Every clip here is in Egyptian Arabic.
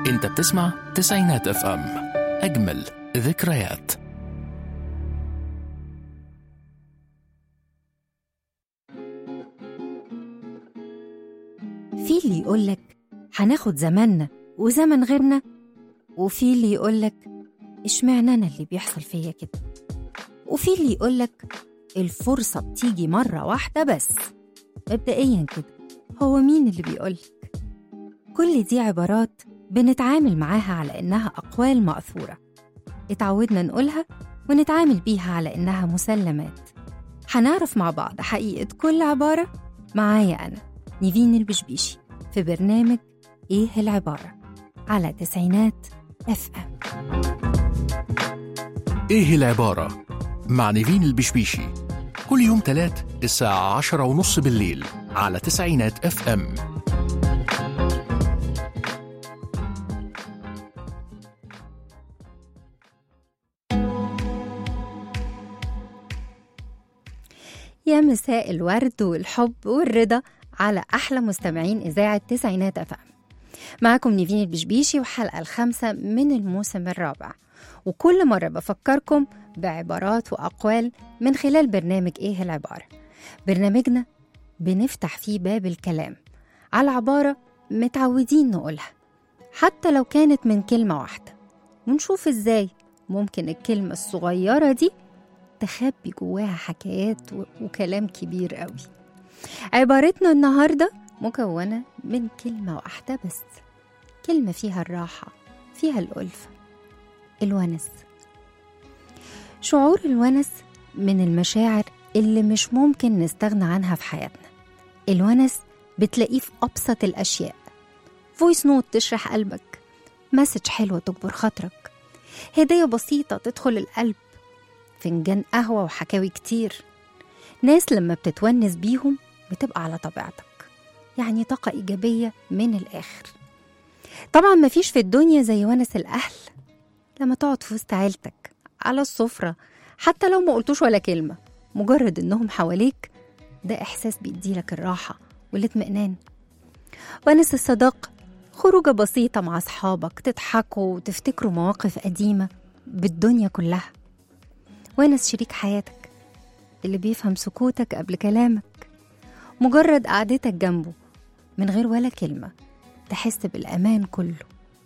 انت بتسمع تسعينات اف ام اجمل ذكريات في اللي يقولك هناخد زماننا وزمن غيرنا وفي اللي يقولك اشمعنى انا اللي بيحصل فيا كده وفي اللي يقولك الفرصة بتيجي مرة واحدة بس مبدئيا كده هو مين اللي بيقولك كل دي عبارات بنتعامل معاها على إنها أقوال مأثورة اتعودنا نقولها ونتعامل بيها على إنها مسلمات هنعرف مع بعض حقيقة كل عبارة معايا أنا نيفين البشبيشي في برنامج إيه العبارة على تسعينات اف ام ايه العبارة مع نيفين البشبيشي كل يوم تلات الساعة عشرة ونص بالليل على تسعينات اف ام يا مساء الورد والحب والرضا على أحلى مستمعين إذاعة تسعينات أف أم معكم نيفين البشبيشي وحلقة الخامسة من الموسم الرابع وكل مرة بفكركم بعبارات وأقوال من خلال برنامج إيه العبارة برنامجنا بنفتح فيه باب الكلام على عبارة متعودين نقولها حتى لو كانت من كلمة واحدة ونشوف إزاي ممكن الكلمة الصغيرة دي تخبي جواها حكايات و- وكلام كبير قوي عبارتنا النهاردة مكونة من كلمة واحدة بس كلمة فيها الراحة فيها الألفة الونس شعور الونس من المشاعر اللي مش ممكن نستغنى عنها في حياتنا الونس بتلاقيه في أبسط الأشياء فويس نوت تشرح قلبك مسج حلوة تجبر خاطرك هدية بسيطة تدخل القلب فنجان قهوة وحكاوي كتير ناس لما بتتونس بيهم بتبقى على طبيعتك يعني طاقة إيجابية من الآخر طبعا مفيش في الدنيا زي ونس الأهل لما تقعد في وسط عيلتك على السفرة حتى لو ما قلتوش ولا كلمة مجرد إنهم حواليك ده إحساس بيديلك الراحة والاطمئنان ونس الصداقة خروجة بسيطة مع أصحابك تضحكوا وتفتكروا مواقف قديمة بالدنيا كلها ونس شريك حياتك اللي بيفهم سكوتك قبل كلامك مجرد قعدتك جنبه من غير ولا كلمة تحس بالأمان كله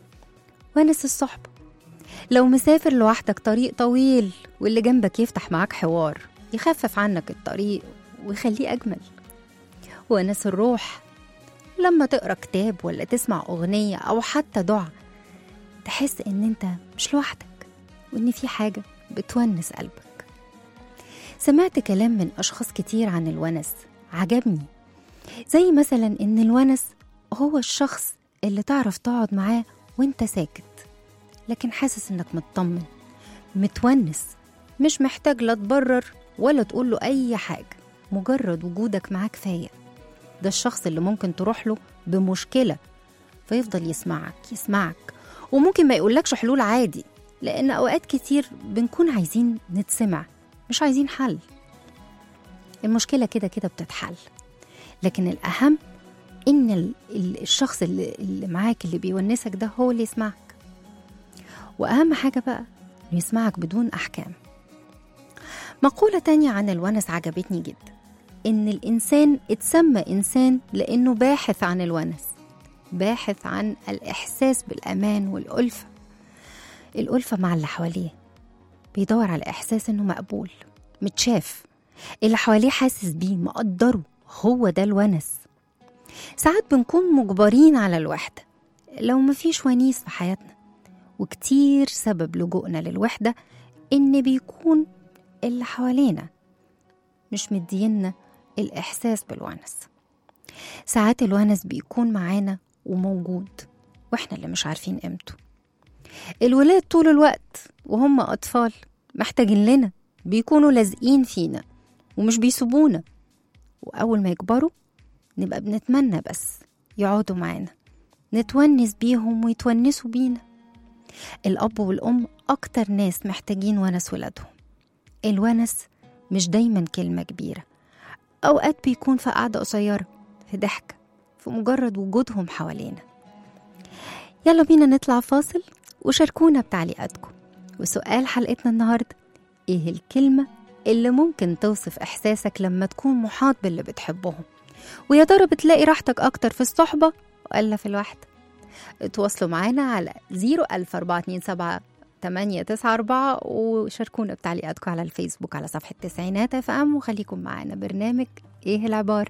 ونس الصحبة لو مسافر لوحدك طريق طويل واللي جنبك يفتح معاك حوار يخفف عنك الطريق ويخليه أجمل ونس الروح لما تقرا كتاب ولا تسمع أغنية أو حتى دعاء تحس إن أنت مش لوحدك وإن في حاجة بتونس قلبك سمعت كلام من أشخاص كتير عن الونس عجبني زي مثلا إن الونس هو الشخص اللي تعرف تقعد معاه وانت ساكت لكن حاسس إنك مطمن متونس مش محتاج لا تبرر ولا تقول له أي حاجة مجرد وجودك معاه كفاية ده الشخص اللي ممكن تروح له بمشكلة فيفضل يسمعك يسمعك وممكن ما يقولكش حلول عادي لأن أوقات كتير بنكون عايزين نتسمع مش عايزين حل المشكلة كده كده بتتحل لكن الأهم إن ال- ال- الشخص اللي, اللي معاك اللي بيونسك ده هو اللي يسمعك وأهم حاجة بقى إنه يسمعك بدون أحكام مقولة تانية عن الونس عجبتني جدا إن الإنسان اتسمى إنسان لأنه باحث عن الونس باحث عن الإحساس بالأمان والألفة الألفة مع اللي حواليه بيدور على إحساس إنه مقبول متشاف اللي حواليه حاسس بيه مقدره هو ده الونس ساعات بنكون مجبرين على الوحدة لو مفيش ونيس في حياتنا وكتير سبب لجوءنا للوحدة إن بيكون اللي حوالينا مش مدينا الإحساس بالونس ساعات الونس بيكون معانا وموجود وإحنا اللي مش عارفين قيمته الولاد طول الوقت وهم أطفال محتاجين لنا بيكونوا لازقين فينا ومش بيسيبونا وأول ما يكبروا نبقى بنتمنى بس يقعدوا معانا نتونس بيهم ويتونسوا بينا الأب والأم أكتر ناس محتاجين ونس ولادهم الونس مش دايما كلمة كبيرة أوقات بيكون في قعدة قصيرة في ضحكة في مجرد وجودهم حوالينا يلا بينا نطلع فاصل وشاركونا بتعليقاتكم وسؤال حلقتنا النهاردة ايه الكلمة اللي ممكن توصف إحساسك لما تكون محاط باللي بتحبهم ويا ترى بتلاقي راحتك أكتر في الصحبة ولا في الوحدة اتواصلوا معانا على 01427 894 وشاركونا بتعليقاتكم على الفيسبوك على صفحة تسعينات اف ام وخليكم معانا برنامج ايه العبارة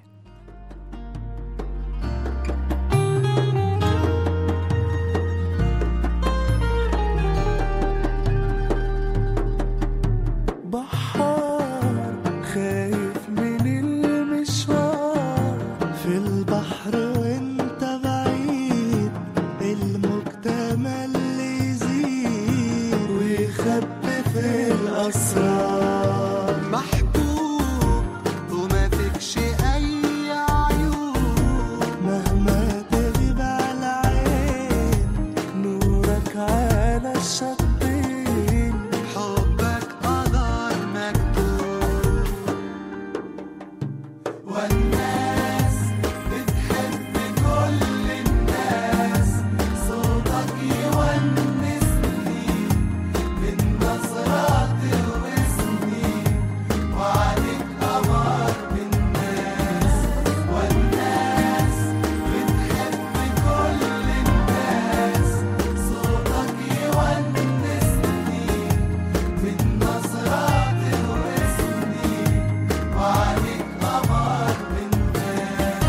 بحار خايف من المشوار في البحر وانت بعيد المجتمع اللي يزيد ويخبي في الأسرار محبوب وما فيكش أي عيوب مهما تغيب على عين نورك على الشطين حبك قدر مكتوب والناس بتحب كل الناس صوتك يونسني من نظرات واسمي وعليك قمر بالناس والناس بتحب كل الناس صوتك يونسني من نظرات واسمي وعليك قمر بالناس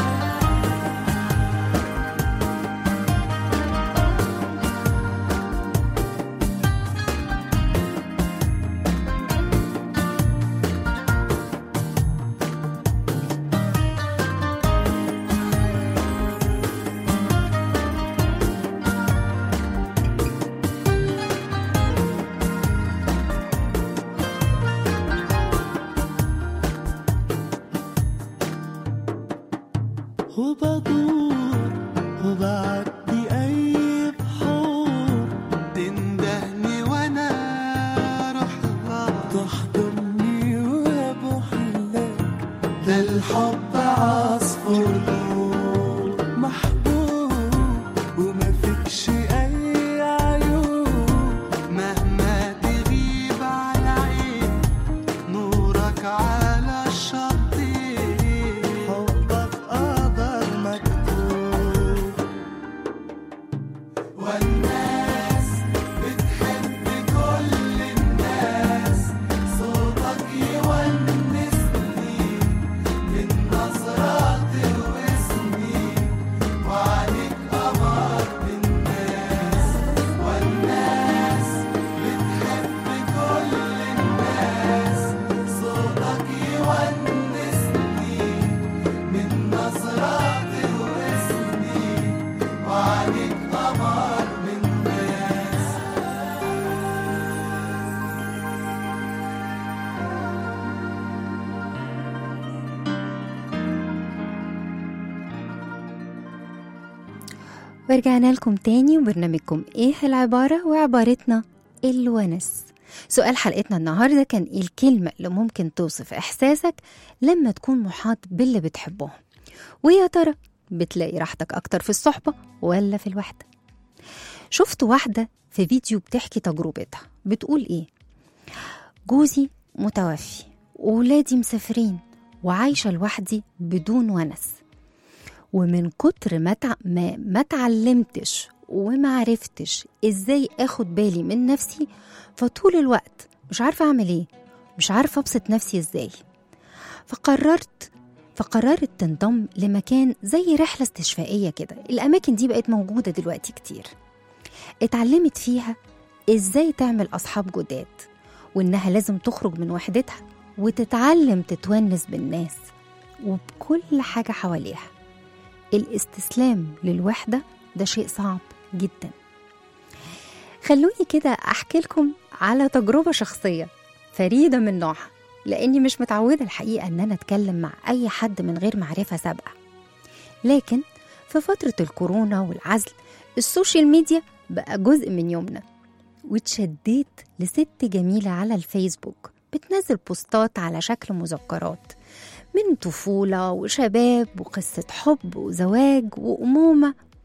وبدور وبعدي أي بحور تندهني وأنا أروح لها تحضني وأبوح لك ده الحب عصفور نور محبوب وما فيكش أي عيوب مهما تغيب على عين نورك على الشطين حبك قدر مكتوب والناس بتحب كل الناس صوتك يونسني من نظرات واسمي وعليك قمر بالناس والناس بتحب كل الناس صوتك يونسني من نظرات واسمي وعليك قمر بالناس ورجعنا لكم تاني وبرنامجكم ايه العبارة وعبارتنا الونس سؤال حلقتنا النهاردة كان ايه الكلمة اللي ممكن توصف احساسك لما تكون محاط باللي بتحبهم ويا ترى بتلاقي راحتك اكتر في الصحبة ولا في الوحدة شفت واحدة في فيديو بتحكي تجربتها بتقول ايه جوزي متوفي وولادي مسافرين وعايشة لوحدي بدون ونس ومن كتر ما تع... ما, ما اتعلمتش وما عرفتش ازاي اخد بالي من نفسي فطول الوقت مش عارفه اعمل ايه مش عارفه ابسط نفسي ازاي فقررت فقررت تنضم لمكان زي رحله استشفائيه كده الاماكن دي بقت موجوده دلوقتي كتير اتعلمت فيها ازاي تعمل اصحاب جداد وانها لازم تخرج من وحدتها وتتعلم تتونس بالناس وبكل حاجه حواليها الاستسلام للوحدة ده شيء صعب جدا خلوني كده أحكي لكم على تجربة شخصية فريدة من نوعها لأني مش متعودة الحقيقة أن أنا أتكلم مع أي حد من غير معرفة سابقة لكن في فترة الكورونا والعزل السوشيال ميديا بقى جزء من يومنا واتشديت لست جميلة على الفيسبوك بتنزل بوستات على شكل مذكرات من طفولة وشباب وقصة حب وزواج وأمومة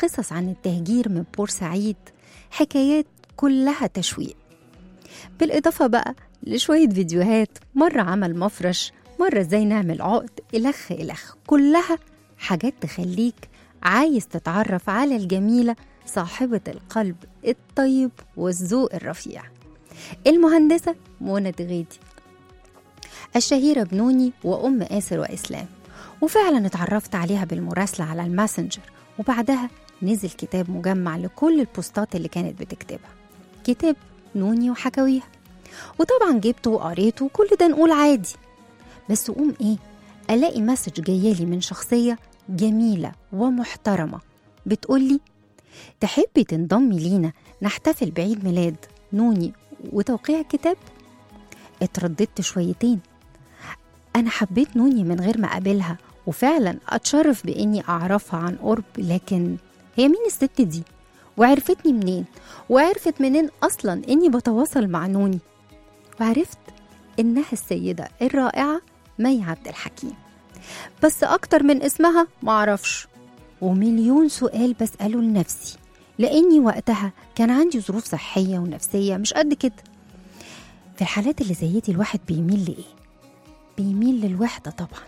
قصص عن التهجير من بورسعيد حكايات كلها تشويق بالإضافة بقى لشوية فيديوهات مرة عمل مفرش مرة ازاي نعمل عقد إلخ إلخ كلها حاجات تخليك عايز تتعرف على الجميلة صاحبة القلب الطيب والذوق الرفيع المهندسة منى دغيدي الشهيرة بنوني وأم آسر وإسلام وفعلا اتعرفت عليها بالمراسلة على الماسنجر وبعدها نزل كتاب مجمع لكل البوستات اللي كانت بتكتبها كتاب نوني وحكاويها وطبعا جبته وقريته وكل ده نقول عادي بس قوم ايه الاقي مسج جايالي من شخصية جميلة ومحترمة بتقولي تحبي تنضمي لينا نحتفل بعيد ميلاد نوني وتوقيع الكتاب اترددت شويتين أنا حبيت نوني من غير ما أقابلها وفعلا أتشرف بإني أعرفها عن قرب لكن هي مين الست دي؟ وعرفتني منين؟ وعرفت منين أصلا إني بتواصل مع نوني؟ وعرفت إنها السيدة الرائعة مي عبد الحكيم بس أكتر من اسمها معرفش ومليون سؤال بسأله لنفسي لأني وقتها كان عندي ظروف صحية ونفسية مش قد كده في الحالات اللي زي دي الواحد بيميل لإيه؟ بيميل للوحدة طبعا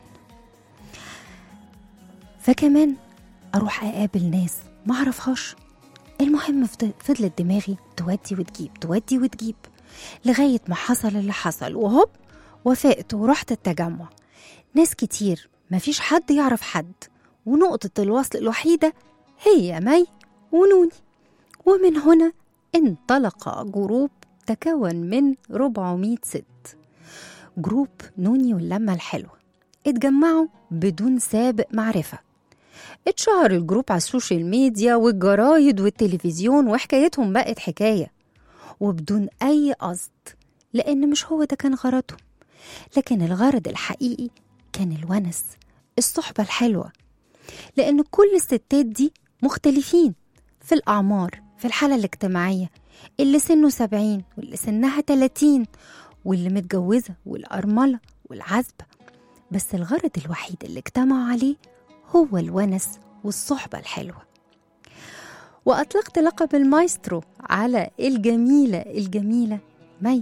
فكمان أروح أقابل ناس ما أعرفهاش المهم فض- فضلت دماغي تودي وتجيب تودي وتجيب لغاية ما حصل اللي حصل وهوب وافقت ورحت التجمع ناس كتير مفيش حد يعرف حد ونقطة الوصل الوحيدة هي مي ونوني ومن هنا انطلق جروب تكون من 400 ست جروب نوني واللمة الحلوة اتجمعوا بدون سابق معرفة اتشهر الجروب على السوشيال ميديا والجرايد والتلفزيون وحكايتهم بقت حكاية وبدون أي قصد لأن مش هو ده كان غرضهم لكن الغرض الحقيقي كان الونس الصحبة الحلوة لأن كل الستات دي مختلفين في الأعمار في الحالة الاجتماعية اللي سنه سبعين واللي سنها تلاتين واللي متجوزة والأرملة والعزبة بس الغرض الوحيد اللي اجتمعوا عليه هو الونس والصحبة الحلوة وأطلقت لقب المايسترو على الجميلة الجميلة مي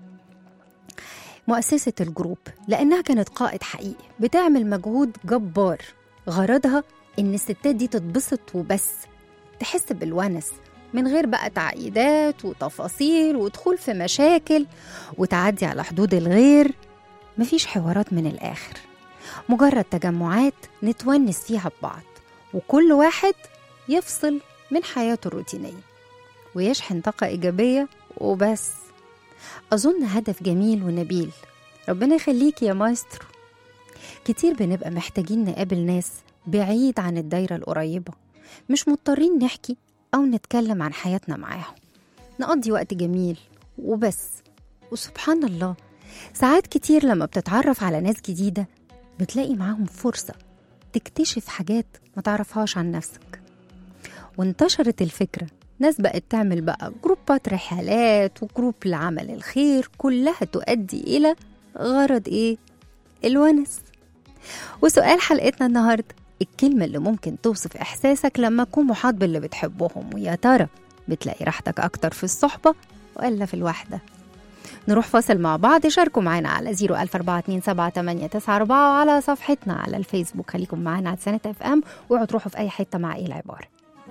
مؤسسة الجروب لأنها كانت قائد حقيقي بتعمل مجهود جبار غرضها إن الستات دي تتبسط وبس تحس بالونس من غير بقى تعقيدات وتفاصيل ودخول في مشاكل وتعدي على حدود الغير مفيش حوارات من الآخر مجرد تجمعات نتونس فيها ببعض وكل واحد يفصل من حياته الروتينية ويشحن طاقة إيجابية وبس أظن هدف جميل ونبيل ربنا يخليك يا مايسترو كتير بنبقى محتاجين نقابل ناس بعيد عن الدايرة القريبة مش مضطرين نحكي أو نتكلم عن حياتنا معاهم نقضي وقت جميل وبس وسبحان الله ساعات كتير لما بتتعرف على ناس جديدة بتلاقي معاهم فرصة تكتشف حاجات ما تعرفهاش عن نفسك وانتشرت الفكرة ناس بقت تعمل بقى جروبات رحلات وجروب لعمل الخير كلها تؤدي إلى غرض إيه؟ الونس وسؤال حلقتنا النهاردة الكلمة اللي ممكن توصف إحساسك لما تكون محاط باللي بتحبهم ويا ترى بتلاقي راحتك أكتر في الصحبة ولا في الوحدة نروح فاصل مع بعض شاركوا معانا على 014278994 وعلى صفحتنا على الفيسبوك خليكم معانا على سنة اف ام واوعوا تروحوا في أي حتة مع ايه العبارة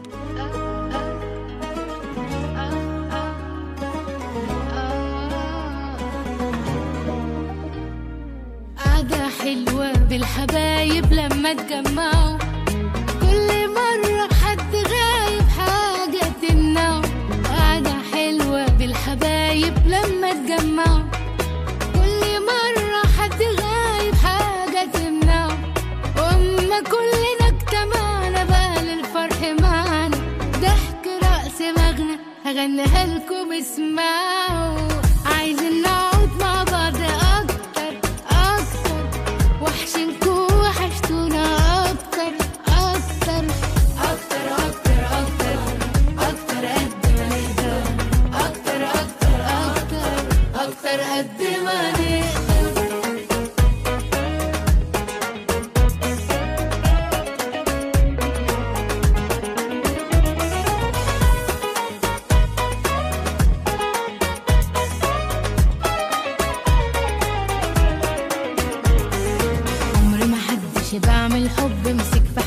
قعدة حلوة بالحبايب لما اتجمعوا كل مرة حد غايب حاجة تمنعه قعدة حلوة بالحبايب لما اتجمعوا كل مرة حد غايب حاجة تمنعه وأما كلنا اجتمعنا بقى للفرح معانا ضحك رقص مغنى هغنيها لكم اسمعوا عايزين نقعد مع بعض أكتر أكتر وحشنكوا وحشتونا أكتر أكتر أكتر أكتر أكتر أكتر قد ما نقدر أكتر أكتر أكتر أكتر قد ما نقدر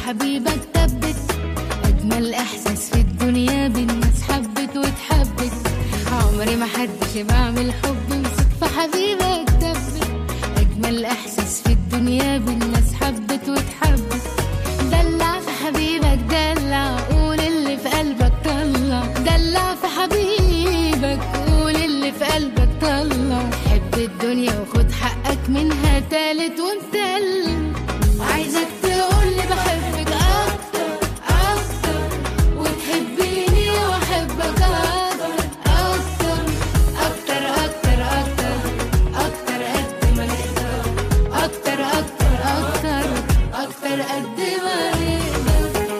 حبيبك ثبت أجمل إحساس في الدنيا بالناس حبت واتحبت عمري ما حدش بعمل حب مسك في حبيبك ثبت أجمل إحساس في الدنيا بالناس حبت واتحبت دلع في حبيبك دلع قول اللي في قلبك طلع دلع في حبيبك قول اللي في قلبك طلع حب الدنيا وخد حقك منها تالت ومتل عايزك تقولي بحبك أكتر أكتر وتحبيني وأحبك أكتر أكتر أكتر أكتر أكتر أكتر قد ما نقدر أكتر أكتر أكتر أكتر قد ما نقدر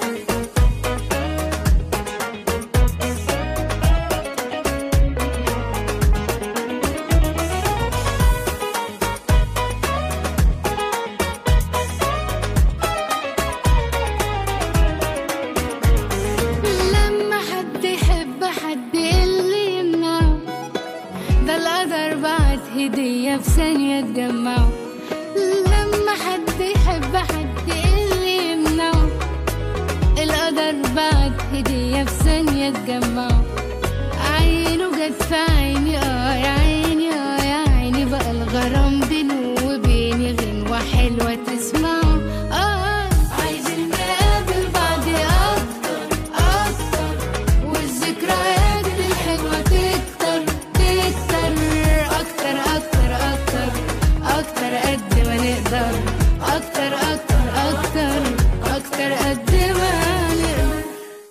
لما حد يحب حد اللي يمنعه ده القدر بعت هدية في ثانية تجمعه لما حد يحب حد اللي يمنعه القدر بعت هدية في ثانية تجمعه عينه جت في عيني اه يا عيني اه يا عيني بقى الغرام بينه وبيني غنوة حلوة تسمعه اه عايزين نقابل بعض اكتر اكتر والذكريات الحلوة تكتر تكتر اكتر اكتر اكتر اكتر قد ما نقدر اكتر اكتر اكتر اكتر قد ما نقدر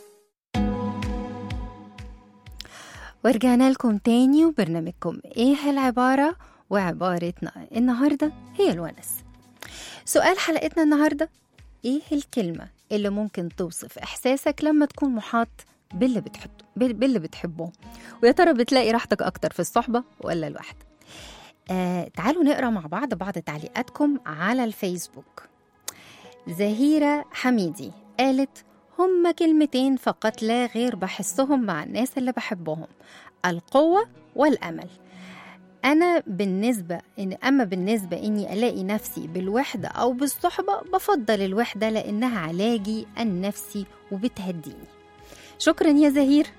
ورجعنا لكم تاني وبرنامجكم ايه العبارة وعبارتنا النهاردة هي الونس سؤال حلقتنا النهاردة ايه الكلمة اللي ممكن توصف احساسك لما تكون محاط باللي بتحبه باللي بتحبه ويا ترى بتلاقي راحتك اكتر في الصحبة ولا لوحدك آه تعالوا نقرا مع بعض بعض تعليقاتكم على الفيسبوك زهيرة حميدي قالت هما كلمتين فقط لا غير بحسهم مع الناس اللي بحبهم القوة والأمل أنا بالنسبة إن أما بالنسبة إني ألاقي نفسي بالوحدة أو بالصحبة بفضل الوحدة لأنها علاجي النفسي وبتهديني شكرا يا زهير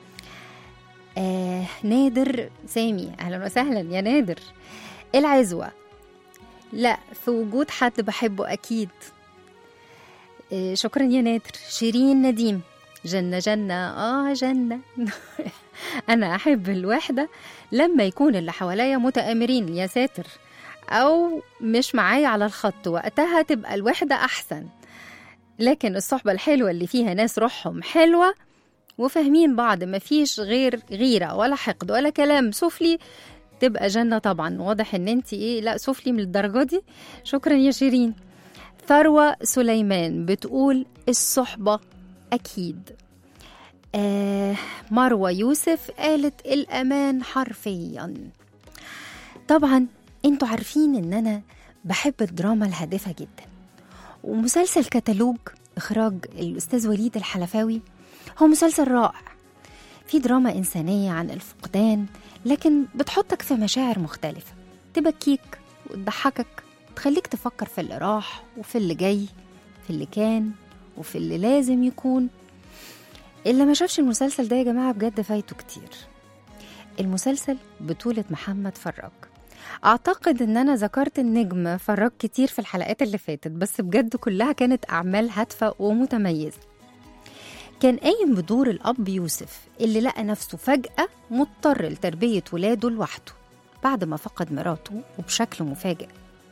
آه نادر سامي أهلا وسهلا يا نادر العزوة لا في وجود حد بحبه أكيد آه شكرا يا نادر شيرين نديم جنة جنة آه جنة أنا أحب الوحدة لما يكون اللي حواليا متآمرين يا ساتر أو مش معايا على الخط وقتها تبقى الوحدة أحسن لكن الصحبة الحلوة اللي فيها ناس روحهم حلوة وفاهمين بعض مفيش غير غيرة ولا حقد ولا كلام سفلي تبقى جنة طبعا واضح ان انت ايه لا سفلي من الدرجة دي شكرا يا شيرين ثروة سليمان بتقول الصحبة أكيد آه مروة يوسف قالت الأمان حرفيا طبعا انتوا عارفين ان انا بحب الدراما الهادفة جدا ومسلسل كتالوج إخراج الأستاذ وليد الحلفاوي هو مسلسل رائع في دراما إنسانية عن الفقدان لكن بتحطك في مشاعر مختلفة تبكيك وتضحكك تخليك تفكر في اللي راح وفي اللي جاي في اللي كان وفي اللي لازم يكون اللي ما شافش المسلسل ده يا جماعة بجد فايته كتير المسلسل بطولة محمد فراج أعتقد إن أنا ذكرت النجم فراج كتير في الحلقات اللي فاتت بس بجد كلها كانت أعمال هادفة ومتميزة كان قايم بدور الأب يوسف اللي لقى نفسه فجأة مضطر لتربية ولاده لوحده بعد ما فقد مراته وبشكل مفاجئ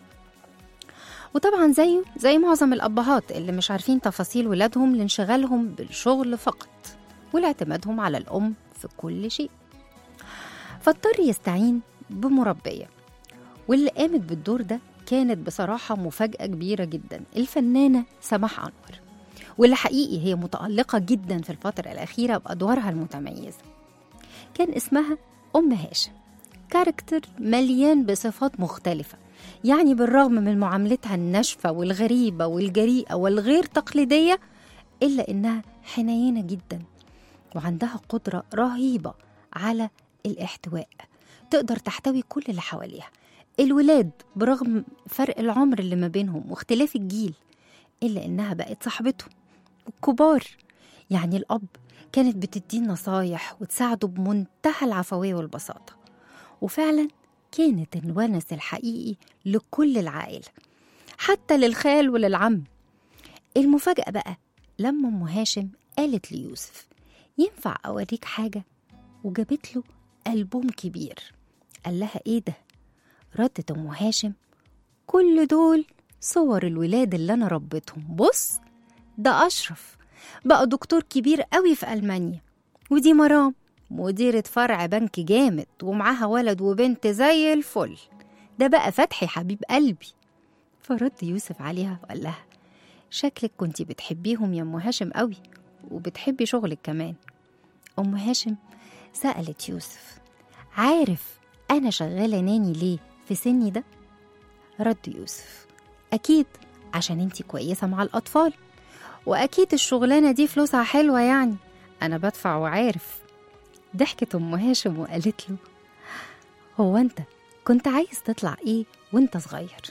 وطبعا زيه زي معظم الأبهات اللي مش عارفين تفاصيل ولادهم لانشغالهم بالشغل فقط ولاعتمادهم على الأم في كل شيء فاضطر يستعين بمربية واللي قامت بالدور ده كانت بصراحة مفاجأة كبيرة جدا الفنانة سماح أنور واللي حقيقي هي متألقة جدا في الفترة الأخيرة بأدوارها المتميزة كان اسمها أم هاشم كاركتر مليان بصفات مختلفة يعني بالرغم من معاملتها الناشفة والغريبة والجريئة والغير تقليدية إلا إنها حنينة جدا وعندها قدرة رهيبة على الاحتواء تقدر تحتوي كل اللي حواليها الولاد برغم فرق العمر اللي ما بينهم واختلاف الجيل إلا إنها بقت صاحبته الكبار يعني الأب كانت بتديه نصايح وتساعده بمنتهى العفوية والبساطة وفعلا كانت الونس الحقيقي لكل العائلة حتى للخال وللعم المفاجأة بقى لما أم هاشم قالت ليوسف ينفع أوريك حاجة وجابت له ألبوم كبير قال لها إيه ده ردت أم هاشم كل دول صور الولاد اللي أنا ربيتهم بص ده أشرف بقى دكتور كبير قوي في ألمانيا ودي مرام مديرة فرع بنك جامد ومعاها ولد وبنت زي الفل ده بقى فتحي حبيب قلبي فرد يوسف عليها وقال لها شكلك كنتي بتحبيهم يا أم هاشم قوي وبتحبي شغلك كمان أم هاشم سألت يوسف عارف أنا شغالة ناني ليه في سني ده؟ رد يوسف أكيد عشان انتي كويسة مع الأطفال وأكيد الشغلانة دي فلوسها حلوة يعني أنا بدفع وعارف ضحكت أم هاشم وقالت له هو أنت كنت عايز تطلع إيه وأنت صغير؟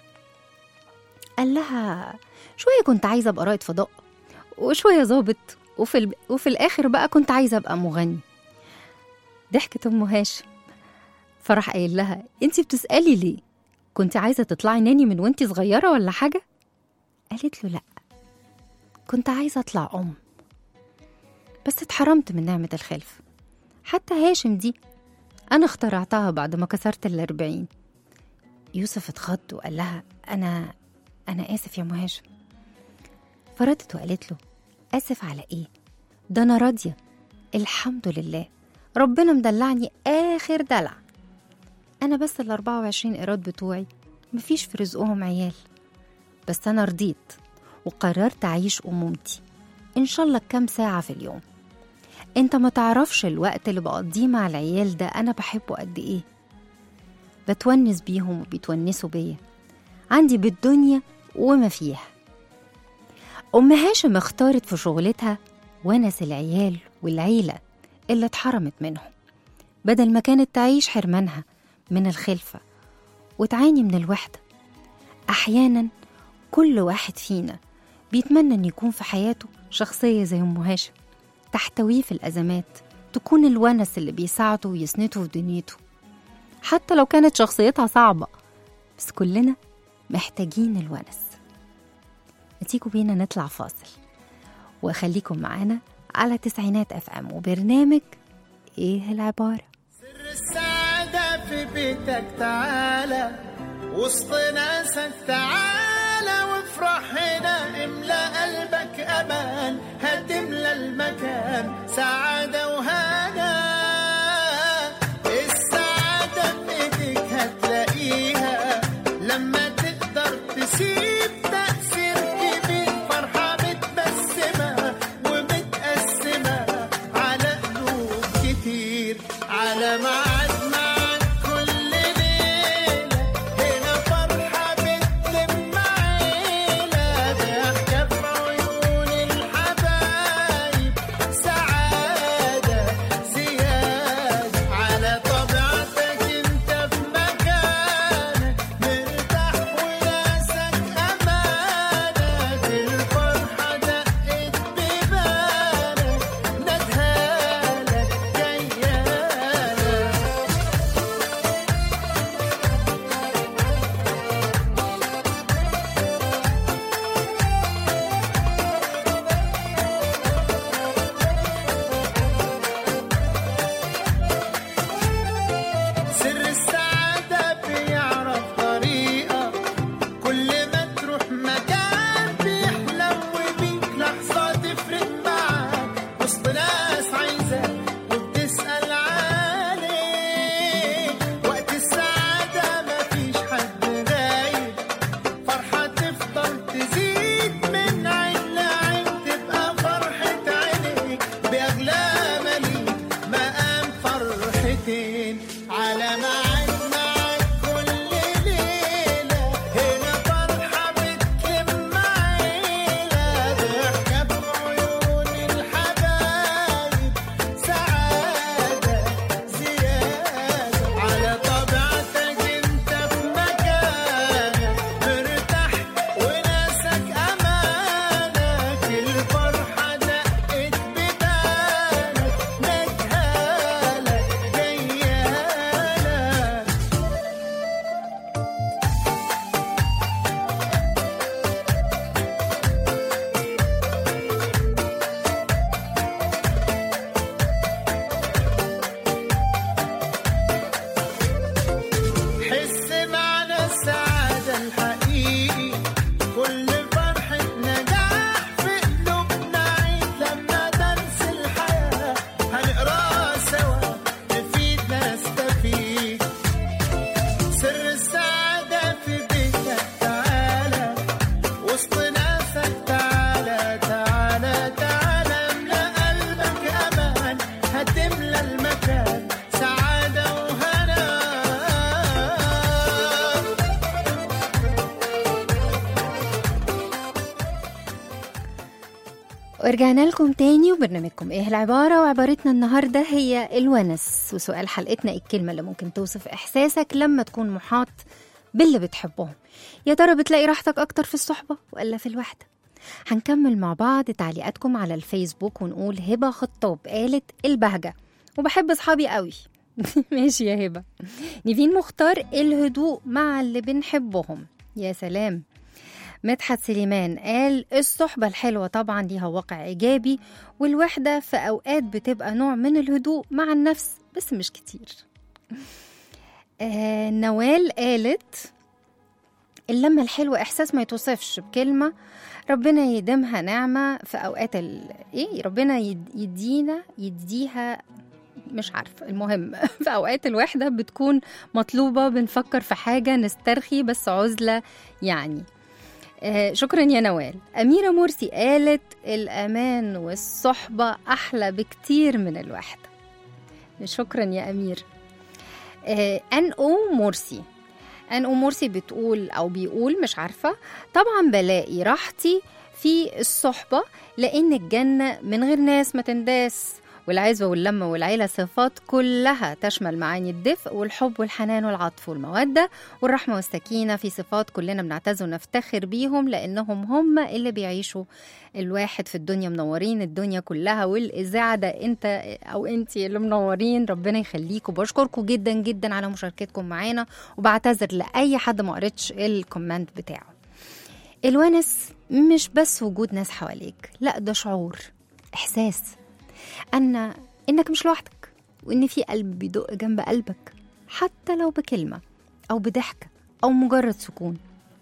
قال لها شوية كنت عايزة أبقى رائد فضاء وشوية ظابط وفي, ال... وفي الآخر بقى كنت عايزة أبقى مغني ضحكت أم هاشم فراح قايل لها انتي بتسألي ليه كنت عايزة تطلعي ناني من وانتي صغيرة ولا حاجة قالت له لأ كنت عايزة أطلع أم بس اتحرمت من نعمة الخلف حتى هاشم دي أنا اخترعتها بعد ما كسرت الأربعين يوسف اتخض وقال لها أنا أنا آسف يا أم هاشم فردت وقالت له آسف على إيه ده أنا راضية الحمد لله ربنا مدلعني آخر دلع أنا بس ال 24 إيراد بتوعي مفيش في رزقهم عيال بس أنا رضيت وقررت أعيش أمومتي إن شاء الله كام ساعة في اليوم أنت ما تعرفش الوقت اللي بقضيه مع العيال ده أنا بحبه قد إيه بتونس بيهم وبيتونسوا بيا عندي بالدنيا وما فيها أم هاشم اختارت في شغلتها ونس العيال والعيلة اللي اتحرمت منهم بدل ما كانت تعيش حرمانها من الخلفة وتعاني من الوحدة أحيانا كل واحد فينا بيتمنى أن يكون في حياته شخصية زي أم هاشم تحتويه في الأزمات تكون الونس اللي بيساعده ويسنده في دنيته حتى لو كانت شخصيتها صعبة بس كلنا محتاجين الونس تيجوا بينا نطلع فاصل وخليكم معانا على تسعينات اف ام وبرنامج ايه العباره سر السعادة في بيتك تعالى وسط ناسك تعالى وافرح هنا املى قلبك امان هتملى المكان سعادة وهنا السعادة بايديك هتلاقيها لما تقدر تسيب تأثير كبير فرحة متبسمة ومتقسمة على قلوب كتير على ميعاد معاك كل ليلة هنا فرحة بتلم عيلة ضحكة في عيون الحبايب سعادة ورجعنا لكم تاني وبرنامجكم ايه العبارة وعبارتنا النهاردة هي الونس وسؤال حلقتنا إيه الكلمة اللي ممكن توصف إحساسك لما تكون محاط باللي بتحبهم يا ترى بتلاقي راحتك أكتر في الصحبة ولا في الوحدة هنكمل مع بعض تعليقاتكم على الفيسبوك ونقول هبة خطاب قالت البهجة وبحب أصحابي قوي ماشي يا هبة نيفين مختار الهدوء مع اللي بنحبهم يا سلام مدحت سليمان قال الصحبة الحلوة طبعا ليها واقع إيجابي والوحدة في أوقات بتبقى نوع من الهدوء مع النفس بس مش كتير آه نوال قالت اللمة الحلوة إحساس ما يتوصفش بكلمة ربنا يديمها نعمة في أوقات ال... إيه ربنا يد- يدينا يديها مش عارفة المهم في أوقات الوحدة بتكون مطلوبة بنفكر في حاجة نسترخي بس عزلة يعني آه، شكرا يا نوال أميرة مرسي قالت الأمان والصحبة أحلى بكتير من الوحدة شكرا يا أمير آه، أن أو مرسي أن أو مرسي بتقول أو بيقول مش عارفة طبعا بلاقي راحتي في الصحبة لأن الجنة من غير ناس ما تنداس والعزوة واللمة والعيلة صفات كلها تشمل معاني الدفء والحب والحنان والعطف والمودة والرحمة والسكينة في صفات كلنا بنعتز ونفتخر بيهم لأنهم هم اللي بيعيشوا الواحد في الدنيا منورين الدنيا كلها والإذاعة ده أنت أو أنت اللي منورين ربنا يخليكم بشكركم جدا جدا على مشاركتكم معانا وبعتذر لأي حد ما قريتش الكومنت بتاعه الونس مش بس وجود ناس حواليك لا ده شعور إحساس أن إنك مش لوحدك وإن في قلب بيدق جنب قلبك حتى لو بكلمة أو بضحكة أو مجرد سكون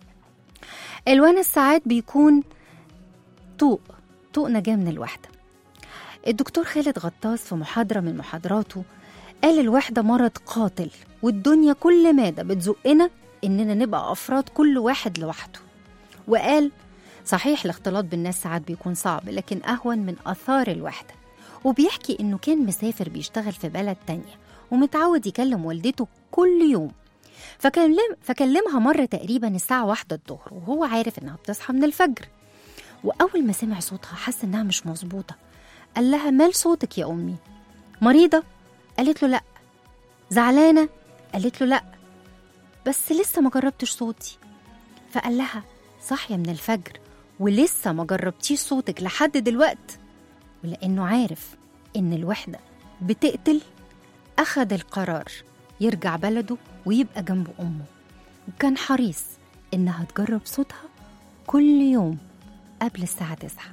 الونس ساعات بيكون طوق طوق نجاة من الوحدة الدكتور خالد غطاس في محاضرة من محاضراته قال الوحدة مرض قاتل والدنيا كل مادة بتزقنا إننا نبقى أفراد كل واحد لوحده وقال صحيح الاختلاط بالناس ساعات بيكون صعب لكن أهون من آثار الوحدة وبيحكي إنه كان مسافر بيشتغل في بلد تانية ومتعود يكلم والدته كل يوم فكلم فكلمها مرة تقريبا الساعة واحدة الظهر وهو عارف إنها بتصحى من الفجر وأول ما سمع صوتها حس إنها مش مظبوطة قال لها مال صوتك يا أمي مريضة قالت له لأ زعلانة قالت له لأ بس لسه ما جربتش صوتي فقال لها صاحية من الفجر ولسه ما جربتيش صوتك لحد دلوقت ولأنه عارف إن الوحدة بتقتل أخد القرار يرجع بلده ويبقى جنب أمه وكان حريص إنها تجرب صوتها كل يوم قبل الساعة تسعة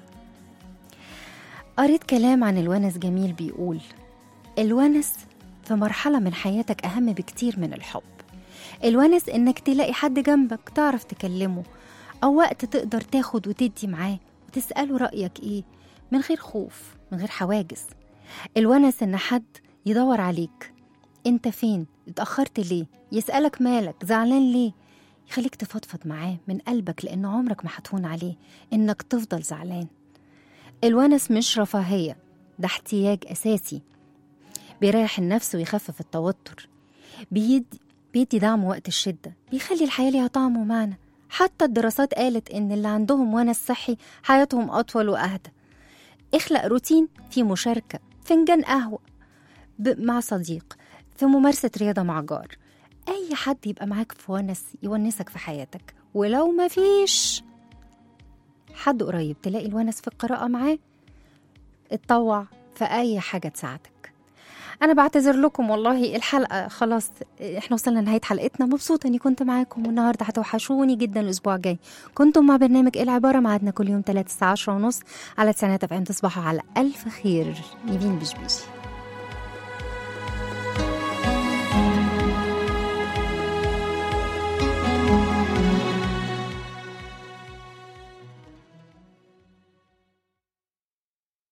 قريت كلام عن الونس جميل بيقول الونس في مرحلة من حياتك أهم بكتير من الحب الونس إنك تلاقي حد جنبك تعرف تكلمه أو وقت تقدر تاخد وتدي معاه وتسأله رأيك إيه من غير خوف من غير حواجز الونس إن حد يدور عليك انت فين اتأخرت ليه يسألك مالك زعلان ليه يخليك تفضفض معاه من قلبك لأنه عمرك ما هتهون عليه إنك تفضل زعلان الونس مش رفاهية ده احتياج أساسي بيريح النفس ويخفف التوتر بيدي بيدي دعم وقت الشدة بيخلي الحياة ليها طعم ومعنى حتى الدراسات قالت إن اللي عندهم ونس صحي حياتهم أطول وأهدى اخلق روتين في مشاركة فنجان قهوة ب- مع صديق في ممارسة رياضة مع جار أي حد يبقى معاك في ونس يونسك في حياتك ولو ما فيش حد قريب تلاقي الونس في القراءة معاه اتطوع في أي حاجة تساعدك أنا بعتذر لكم والله الحلقة خلاص احنا وصلنا لنهاية حلقتنا مبسوطة إني كنت معاكم والنهاردة هتوحشوني جدا الأسبوع الجاي كنتم مع برنامج إيه العبارة معادنا كل يوم 3 الساعة 10 ونص على تسعينات اف ام تصبحوا على ألف خير نيفين بشبيشي